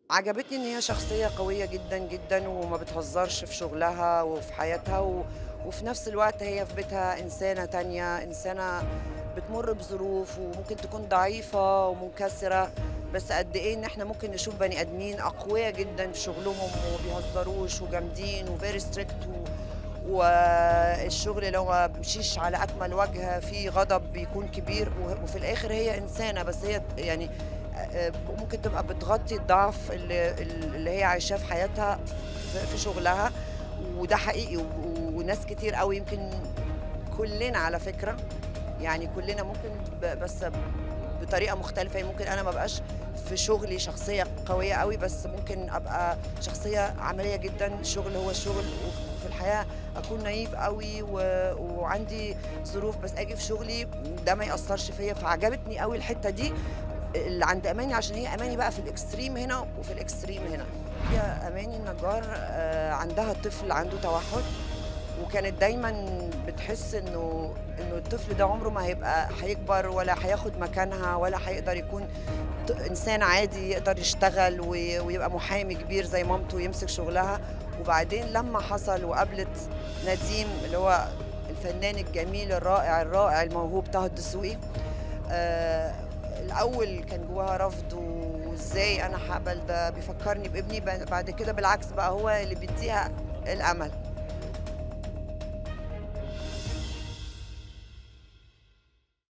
عجبتني إن هي شخصية قوية جدًا، جدًا وما بتهزرش في شغلها وفي حياتها و وفي نفس الوقت هي في بيتها إنسانة تانية، إنسانة بتمُر بظروف وممكن تكون ضعيفة ومنكسرة، بس قد إيه إن إحنا ممكن نشوف بني آدمين أقويا جدًا في شغلهم وما بيهزروش وجامدين وvery strict و والشغل لو ما مشيش على أكمل وجه فيه غضب بيكون كبير و وفي الآخر هي إنسانة بس هي يعني آآ ممكن تبقى بتغطي الضعف اللي اللي هي عايشاه في حياتها في في شغلها، وده حقيقي و وناس كتير أوي يمكن كلنا على فكرة، يعني كلنا ممكن ب بس بطريقة مختلفة، يعني ممكن أنا ما ابقاش في شغلي شخصية قوية أوي، بس ممكن أبقى شخصية عملية جدًا، الشغل هو الشغل وف وفي الحياة أكون نايف أوي و وعندي ظروف، بس آجي في شغلي ده ما يأثّرش فيّا، فعجبتني أوي الحتّة دي اللي عند أماني عشان هي أماني بقى في الextreme هنا وفي الextreme هنا. هي أماني النجار آآ عندها طفل عنده توحُّد وكانت دايمًا بتحس إنه إنه الطفل ده عمره ما هيبقى هيكبر ولا هياخد مكانها ولا هيقدر يكون ط إنسان عادي يقدر يشتغل و ويبقى محامي كبير زي مامته ويمسك شغلها، وبعدين لمّا حصل وقابلت نديم اللي هو الفنان الجميل الرائع، الرائع الموهوب طه الدسوقي، آآ الأول كان جواها رفض وإزاي أنا هاقبل ده بيفكّرني بابني، ب بعد كده بالعكس بقى هو اللي بيدّيها الأمل.